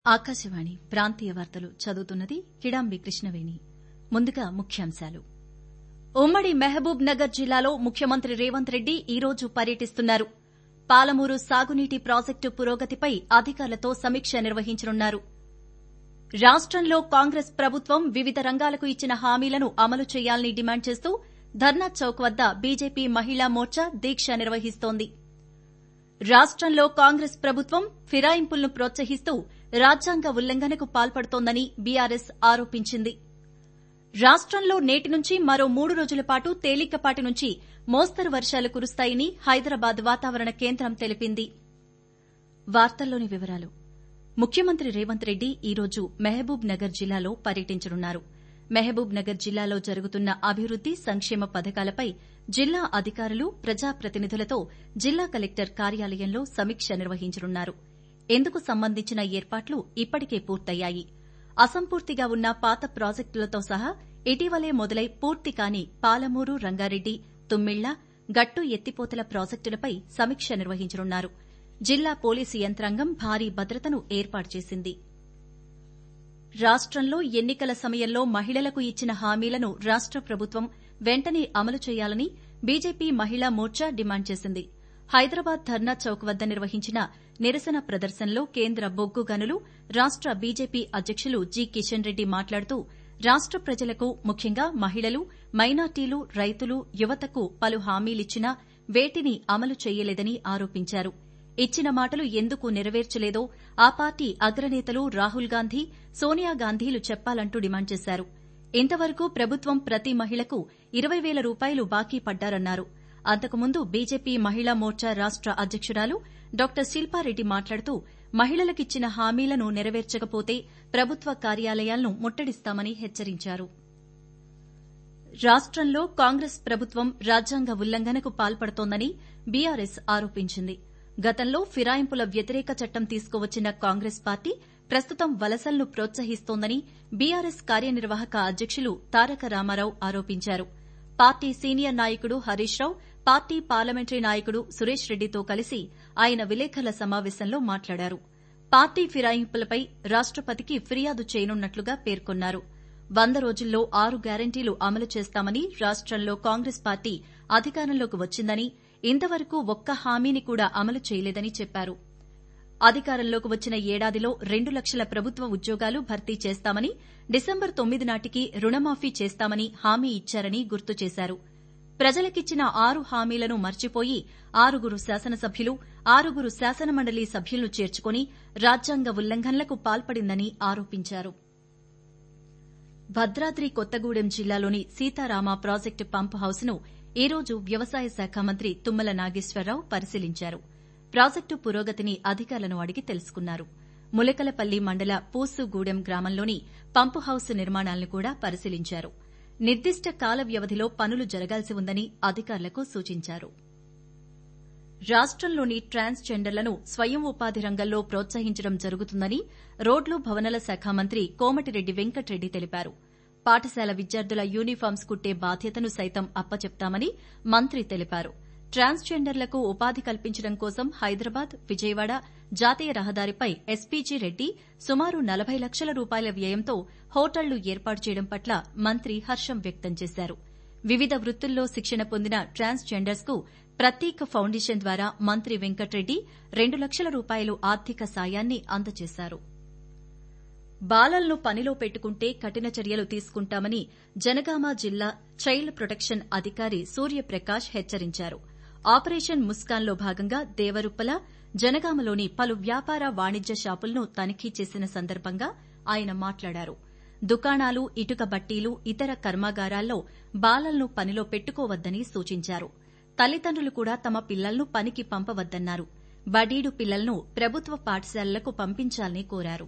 ఆకాశవాణి ప్రాంతీయ వార్తలు చదువుతున్నది కిడాంబి కృష్ణవేణి ముందుగా ముఖ్యాంశాలు ఉమ్మడి మహబూబ్ నగర్ జిల్లాలో ముఖ్యమంత్రి రేవంత్ రెడ్డి ఈ రోజు పర్యటిస్తున్నారు పాలమూరు సాగునీటి ప్రాజెక్టు పురోగతిపై అధికారులతో సమీక్ష నిర్వహించనున్నారు రాష్టంలో కాంగ్రెస్ ప్రభుత్వం వివిధ రంగాలకు ఇచ్చిన హామీలను అమలు చేయాలని డిమాండ్ చేస్తూ ధర్నా చౌక్ వద్ద బీజేపీ మహిళా మోర్చా దీక్ష నిర్వహిస్తోంది రాష్టంలో కాంగ్రెస్ ప్రభుత్వం ఫిరాయింపులను ప్రోత్సహిస్తూ రాజ్యాంగ ఉల్లంఘనకు పాల్పడుతోందని బీఆర్ఎస్ ఆరోపించింది రాష్టంలో నేటి నుంచి మరో మూడు రోజుల పాటు తేలికపాటి నుంచి మోస్తరు వర్షాలు కురుస్తాయని హైదరాబాద్ వాతావరణ కేంద్రం తెలిపింది వార్తల్లోని వివరాలు ముఖ్యమంత్రి రేవంత్ రెడ్డి ఈ రోజు మహబూబ్ నగర్ జిల్లాలో పర్యటించనున్నారు మహబూబ్ నగర్ జిల్లాలో జరుగుతున్న అభివృద్ది సంక్షేమ పథకాలపై జిల్లా అధికారులు ప్రజాప్రతినిధులతో జిల్లా కలెక్టర్ కార్యాలయంలో సమీక్ష నిర్వహించనున్నారు ఇందుకు సంబంధించిన ఏర్పాట్లు ఇప్పటికే పూర్తయ్యాయి అసంపూర్తిగా ఉన్న పాత ప్రాజెక్టులతో సహా ఇటీవలే మొదలై పూర్తి కాని పాలమూరు రంగారెడ్డి తుమ్మిళ్ల గట్టు ఎత్తిపోతల ప్రాజెక్టులపై సమీక్ష నిర్వహించనున్నారు జిల్లా పోలీసు యంత్రాంగం భారీ భద్రతను ఏర్పాటు చేసింది రాష్టంలో ఎన్నికల సమయంలో మహిళలకు ఇచ్చిన హామీలను రాష్ట ప్రభుత్వం వెంటనే అమలు చేయాలని బీజేపీ మహిళా మోర్చా డిమాండ్ చేసింది హైదరాబాద్ ధర్నా చౌక్ వద్ద నిర్వహించిన నిరసన ప్రదర్శనలో కేంద్ర బొగ్గు గనులు రాష్ట బీజేపీ అధ్యకులు జి కిషన్ రెడ్డి మాట్లాడుతూ రాష్ట ప్రజలకు ముఖ్యంగా మహిళలు మైనార్టీలు రైతులు యువతకు పలు హామీలిచ్చినా వేటిని అమలు చేయలేదని ఆరోపించారు ఇచ్చిన మాటలు ఎందుకు నెరవేర్చలేదో ఆ పార్టీ అగ్రనేతలు రాహుల్ గాంధీ సోనియా గాంధీలు చెప్పాలంటూ డిమాండ్ చేశారు ఇంతవరకు ప్రభుత్వం ప్రతి మహిళకు ఇరవై పేల రూపాయలు బాకీ పడ్డారన్నారు అంతకుముందు బీజేపీ మహిళా మోర్చా రాష్ట అధ్యకురాలు డాక్టర్ శిల్పారెడ్డి మాట్లాడుతూ మహిళలకిచ్చిన హామీలను నెరవేర్చకపోతే ప్రభుత్వ కార్యాలయాలను ముట్టడిస్తామని హెచ్చరించారు రాష్టంలో కాంగ్రెస్ ప్రభుత్వం రాజ్యాంగ ఉల్లంఘనకు పాల్పడుతోందని బీఆర్ఎస్ ఆరోపించింది గతంలో ఫిరాయింపుల వ్యతిరేక చట్టం తీసుకువచ్చిన కాంగ్రెస్ పార్టీ ప్రస్తుతం వలసలను ప్రోత్సహిస్తోందని బీఆర్ఎస్ కార్యనిర్వాహక అధ్యకులు తారక రామారావు ఆరోపించారు పార్టీ సీనియర్ నాయకుడు హరీష్ రావు పార్టీ పార్లమెంటరీ నాయకుడు సురేష్ రెడ్డితో కలిసి ఆయన విలేకరుల సమావేశంలో మాట్లాడారు పార్టీ ఫిరాయింపులపై రాష్టపతికి ఫిర్యాదు చేయనున్నట్లుగా పేర్కొన్నారు వంద రోజుల్లో ఆరు గ్యారంటీలు అమలు చేస్తామని రాష్టంలో కాంగ్రెస్ పార్టీ అధికారంలోకి వచ్చిందని ఇంతవరకు ఒక్క హామీని కూడా అమలు చేయలేదని చెప్పారు అధికారంలోకి వచ్చిన ఏడాదిలో రెండు లక్షల ప్రభుత్వ ఉద్యోగాలు భర్తీ చేస్తామని డిసెంబర్ తొమ్మిది నాటికి రుణమాఫీ చేస్తామని హామీ ఇచ్చారని గుర్తు చేశారు ప్రజలకిచ్చిన ఆరు హామీలను మర్చిపోయి ఆరుగురు శాసనసభ్యులు ఆరుగురు శాసనమండలి సభ్యులను చేర్చుకుని రాజ్యాంగ ఉల్లంఘనలకు పాల్పడిందని ఆరోపించారు భద్రాద్రి కొత్తగూడెం జిల్లాలోని సీతారామ ప్రాజెక్టు పంప్ హౌస్ ను ఈ రోజు వ్యవసాయ శాఖ మంత్రి తుమ్మల నాగేశ్వరరావు పరిశీలించారు ప్రాజెక్టు పురోగతిని అధికారులను అడిగి తెలుసుకున్నారు ములకలపల్లి మండల పూసుగూడెం గ్రామంలోని పంపు హౌస్ నిర్మాణాలను కూడా పరిశీలించారు నిర్దిష్ట కాల వ్యవధిలో పనులు జరగాల్సి ఉందని అధికారులకు సూచించారు రాష్టంలోని ట్రాన్స్ జెండర్లను స్వయం ఉపాధి రంగంలో ప్రోత్సహించడం జరుగుతుందని రోడ్లు భవనాల శాఖ మంత్రి కోమటిరెడ్డి వెంకటరెడ్డి తెలిపారు పాఠశాల విద్యార్థుల యూనిఫామ్స్ కుట్టే బాధ్యతను సైతం అప్పచెప్తామని మంత్రి తెలిపారు ట్రాన్స్ జెండర్లకు ఉపాధి కల్పించడం కోసం హైదరాబాద్ విజయవాడ జాతీయ రహదారిపై ఎస్పీజీ రెడ్డి సుమారు నలభై లక్షల రూపాయల వ్యయంతో హోటళ్లు ఏర్పాటు చేయడం పట్ల మంత్రి హర్షం వ్యక్తం చేశారు వివిధ వృత్తుల్లో శిక్షణ పొందిన ట్రాన్స్ జెండర్స్ కు ప్రత్యేక ఫౌండేషన్ ద్వారా మంత్రి వెంకటరెడ్డి రెండు లక్షల రూపాయలు ఆర్థిక సాయాన్ని అందజేశారు బాలలను పనిలో పెట్టుకుంటే కఠిన చర్యలు తీసుకుంటామని జనగామ జిల్లా చైల్డ్ ప్రొటెక్షన్ అధికారి సూర్యప్రకాష్ హెచ్చరించారు ఆపరేషన్ ముస్కాన్లో భాగంగా దేవరుప్పల జనగామలోని పలు వ్యాపార వాణిజ్య షాపులను తనిఖీ చేసిన సందర్భంగా ఆయన మాట్లాడారు దుకాణాలు ఇటుక బట్టీలు ఇతర కర్మాగారాల్లో బాలలను పనిలో పెట్టుకోవద్దని సూచించారు తల్లిదండ్రులు కూడా తమ పిల్లలను పనికి పంపవద్దన్నారు బడీడు పిల్లలను ప్రభుత్వ పాఠశాలలకు పంపించాలని కోరారు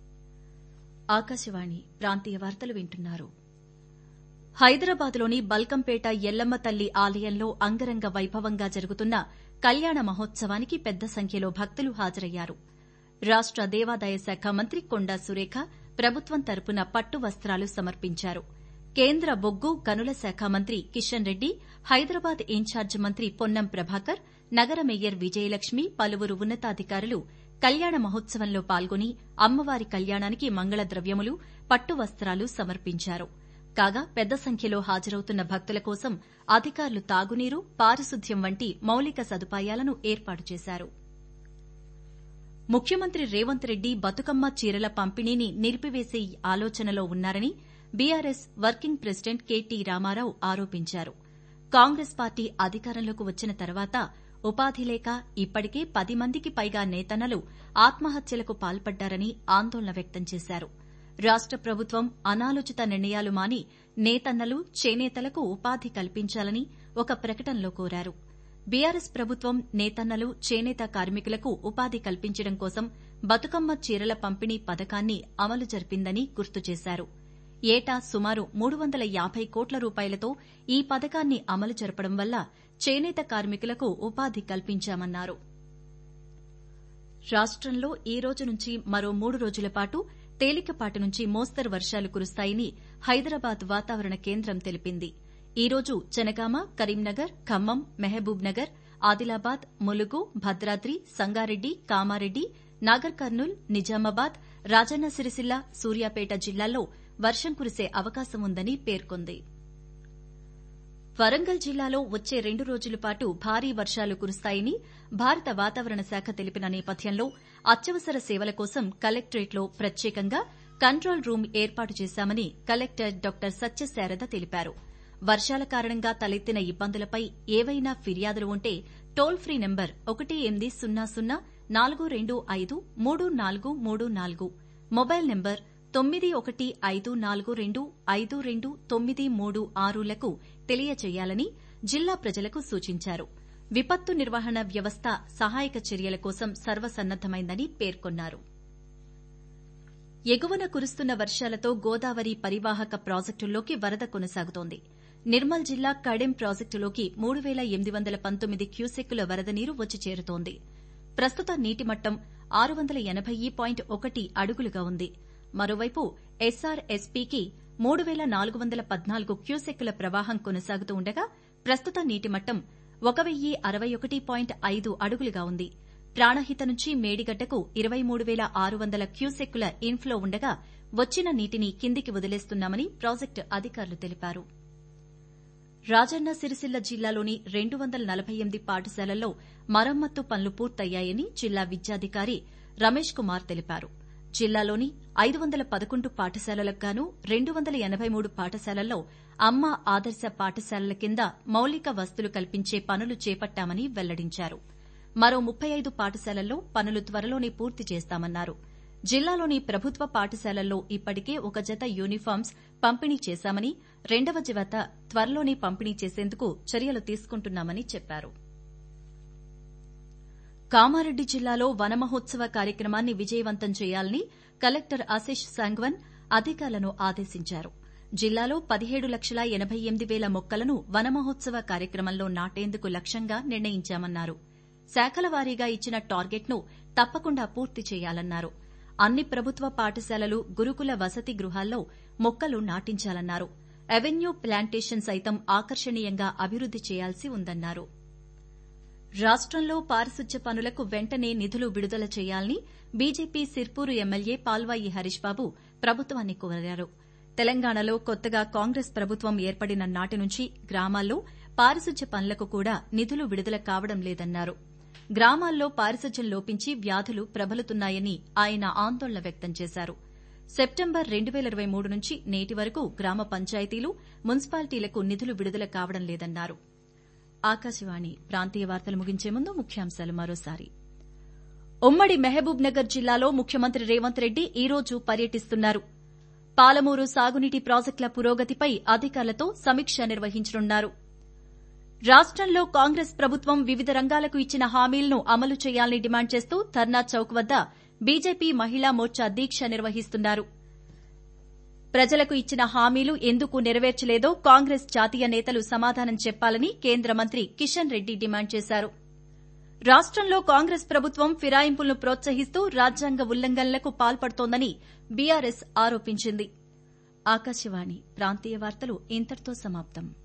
ఆకాశవాణి ప్రాంతీయ వార్తలు వింటున్నారు హైదరాబాద్లోని బల్కంపేట ఎల్లమ్మ తల్లి ఆలయంలో అంగరంగ వైభవంగా జరుగుతున్న కళ్యాణ మహోత్సవానికి పెద్ద సంఖ్యలో భక్తులు హాజరయ్యారు రాష్ట దేవాదాయ శాఖ మంత్రి కొండా సురేఖ ప్రభుత్వం తరపున పట్టు వస్త్రాలు సమర్పించారు కేంద్ర బొగ్గు గనుల శాఖ మంత్రి కిషన్ రెడ్డి హైదరాబాద్ ఇన్ఛార్జ్ మంత్రి పొన్నం ప్రభాకర్ నగర మేయర్ విజయలక్ష్మి పలువురు ఉన్నతాధికారులు కళ్యాణ మహోత్సవంలో పాల్గొని అమ్మవారి కళ్యాణానికి మంగళ ద్రవ్యములు పట్టు వస్త్రాలు సమర్పించారు కాగా పెద్ద సంఖ్యలో హాజరవుతున్న భక్తుల కోసం అధికారులు తాగునీరు పారిశుద్ధ్యం వంటి మౌలిక సదుపాయాలను ఏర్పాటు చేశారు ముఖ్యమంత్రి రేవంత్ రెడ్డి బతుకమ్మ చీరల పంపిణీని నిలిపివేసే ఆలోచనలో ఉన్నారని B R S working president K T Ramarao ఆరోపించారు కాంగ్రెస్ పార్టీ అధికారంలోకి వచ్చిన తర్వాత ఉపాధి లేక ఇప్పటికే పది మందికి పైగా నేతన్నలు ఆత్మహత్యలకు పాల్పడ్డారని ఆందోళన వ్యక్తం చేశారు రాష్ట ప్రభుత్వం అనాలోచిత నిర్ణయాలు మాని నేతన్నలు చేనేతలకు ఉపాధి కల్పించాలని ఒక ప్రకటనలో కోరారు బీఆర్ఎస్ ప్రభుత్వం నేతన్నలు చేనేత కార్మికులకు ఉపాధి కల్పించడం కోసం బతుకమ్మ చీరల పంపిణీ పథకాన్ని అమలు జరిపిందని గుర్తు చేశారు ఏటా సుమారు మూడు వందల యాభై కోట్ల రూపాయలతో ఈ పథకాన్ని అమలు జరపడం వల్ల చేనేత కార్మికులకు ఉపాధి కల్పించామన్నారు రాష్టంలో ఈ రోజు నుంచి మరో మూడు రోజుల పాటు తేలికపాటి నుంచి మోస్తరు వర్షాలు కురుస్తాయని హైదరాబాద్ వాతావరణ కేంద్రం తెలిపింది ఈ రోజు జనగామ కరీంనగర్ ఖమ్మం మహబూబ్ నగర్ ఆదిలాబాద్ ములుగు భద్రాద్రి సంగారెడ్డి కామారెడ్డి నాగర్ కర్నూల్ నిజామాబాద్ రాజన్న సిరిసిల్ల సూర్యాపేట జిల్లాల్లో వర్షం కురిసే అవకాశం ఉందని పేర్కొంది వరంగల్ జిల్లాలో వచ్చే రెండు రోజుల పాటు భారీ వర్షాలు కురుస్తాయని భారత వాతావరణ శాఖ తెలిపిన నేపథ్యంలో అత్యవసర సేవల కోసం కలెక్టరేట్లో ప్రత్యేకంగా కంట్రోల్ రూమ్ ఏర్పాటు చేశామని కలెక్టర్ డాక్టర్ సత్యశారద తెలిపారు వర్షాల కారణంగా తలెత్తిన ఇబ్బందులపై ఏవైనా ఫిర్యాదులు ఉంటే టోల్ ఫ్రీ నెంబర్ ఒకటి ఎనిమిది సున్నా సున్నా నాలుగు రెండు ఐదు మూడు నాలుగు మూడు నాలుగు మొబైల్ నెంబర్ తొమ్మిది ఒకటి ఐదు నాలుగు రెండు ఐదు రెండు తొమ్మిది మూడు ఆరులకు తెలియజేయాలని జిల్లా ప్రజలకు సూచించారు విపత్తు నిర్వహణ వ్యవస్థ సహాయక చర్యల కోసం సర్వసన్నద్దమైందని పేర్కొన్నారు ఎగువన కురుస్తున్న వర్షాలతో గోదావరి పరివాహక ప్రాజెక్టుల్లోకి వరద కొనసాగుతోంది నిర్మల్ జిల్లా కడెం ప్రాజెక్టులోకి మూడు పేల ఎనిమిది వందల పంతొమ్మిది క్యూసెక్కుల వరద నీరు వచ్చి చేరుతోంది ప్రస్తుత నీటి మట్టం ఆరు వందల ఎనబై పాయింట్ ఒకటి అడుగులుగా ఉంది మరోవైపు ఎస్ఆర్ఎస్పీకి మూడు పేల నాలుగు వందల పద్నాలుగు క్యూసెక్కుల ప్రవాహం కొనసాగుతూ ఉండగా ప్రస్తుత నీటి మట్టం ఒక వెయ్యి అరవై ఒకటి పాయింట్ ఐదు అడుగులుగా ఉంది ప్రాణహిత నుంచి మేడిగడ్డకు ఇరవై మూడు పేల ఆరు వందల క్యూసెక్కుల ఇన్ఫ్లో ఉండగా వచ్చిన నీటిని కిందికి వదిలేస్తున్నామని ప్రాజెక్టు అధికారులు తెలిపారు రాజన్న సిరిసిల్ల జిల్లాలోని రెండు వందల నలభై ఎనిమిది పాఠశాలల్లో మరమ్మత్తు పనులు పూర్తయ్యాయని జిల్లా విద్యాధికారి రమేష్ కుమార్ తెలిపారు జిల్లాలోని ఐదు వందల పదకొండు పాఠశాలలకు గాను రెండు వందల ఎనబై మూడు పాఠశాలల్లో అమ్మ ఆదర్శ పాఠశాలల కింద మౌలిక వస్తులు కల్పించే పనులు చేపట్టామని వెల్లడించారు మరో ముప్పై ఐదు పాఠశాలల్లో పనులు త్వరలోనే పూర్తి చేస్తామన్నారు జిల్లాలోని ప్రభుత్వ పాఠశాలల్లో ఇప్పటికే ఒక జత యూనిఫామ్స్ పంపిణీ చేశామని రెండవ జత త్వరలోనే పంపిణీ చేసేందుకు చర్యలు తీసుకుంటున్నామని చెప్పారు కామారెడ్డి జిల్లాలో వనమహోత్సవ కార్యక్రమాన్ని విజయవంతం చేయాలని కలెక్టర్ ఆశిష్ సాంగ్వన్ అధికారులను ఆదేశించారు జిల్లాలో పదిహేడు లక్షల ఎనబై ఎనిమిది పేల మొక్కలను వనమహోత్సవ కార్యక్రమంలో నాటేందుకు లక్ష్యంగా నిర్ణయించామన్నారు శాఖల వారీగా ఇచ్చిన టార్గెట్ను తప్పకుండా పూర్తి చేయాలన్నారు అన్ని ప్రభుత్వ పాఠశాలలు గురుకుల వసతి గృహాల్లో మొక్కలు నాటించాలన్నారు అవెన్యూ ప్లాంటేషన్ సైతం ఆకర్షణీయంగా అభివృద్ది చేయాల్సి ఉందన్నారు రాష్టంలో పారిశుధ్య పనులకు వెంటనే నిధులు విడుదల చేయాలని బీజేపీ సిర్పూరు ఎమ్మెల్యే పాల్వాయి హరీష్ బాబు ప్రభుత్వాన్ని కోరారు తెలంగాణలో కొత్తగా కాంగ్రెస్ ప్రభుత్వం ఏర్పడిన నాటి నుంచి గ్రామాల్లో పారిశుధ్య పనులకు కూడా నిధులు విడుదల కావడం లేదన్నారు గ్రామాల్లో పారిశుధ్యం లోపించి వ్యాధులు ప్రబలుతున్నాయని ఆయన ఆందోళన వ్యక్తం చేశారు సెప్టెంబర్ రెండు పేల ఇరవై మూడు నుంచి నేటి వరకు గ్రామ పంచాయతీలు మున్సిపాలిటీలకు నిధులు విడుదల కావడం లేదన్నారు ఆకాశవాణి ప్రాంతీయ వార్తలు ముగించే ముందు ముఖ్యాంశాలు మరోసారి ఉమ్మడి మహబూబ్ నగర్ జిల్లాలో ముఖ్యమంత్రి రేవంత్ రెడ్డి ఈ రోజు పర్యటిస్తున్నారు పాలమూరు సాగునీటి ప్రాజెక్టుల పురోగతిపై అధికారులతో సమీక్ష నిర్వహించనున్నారు రాష్టంలో కాంగ్రెస్ ప్రభుత్వం వివిధ రంగాలకు ఇచ్చిన హామీలను అమలు చేయాలని డిమాండ్ చేస్తూ ధర్నా చౌక్ వద్ద బీజేపీ మహిళా మోర్చా దీక్ష నిర్వహిస్తున్నారు ప్రజలకు ఇచ్చిన హామీలు ఎందుకు నెరవేర్చలేదో కాంగ్రెస్ జాతీయ నేతలు సమాధానం చెప్పాలని కేంద్ర మంత్రి కిషన్ రెడ్డి డిమాండ్ చేశారు రాష్టంలో కాంగ్రెస్ ప్రభుత్వం ఫిరాయింపులను ప్రోత్సహిస్తూ రాజ్యాంగ ఉల్లంఘనలకు పాల్పడుతోందని బీఆర్ఎస్ ఆరోపించింది ఆకాశవాణి ప్రాంతీయ వార్తలు ఇంతటితో సమాప్తం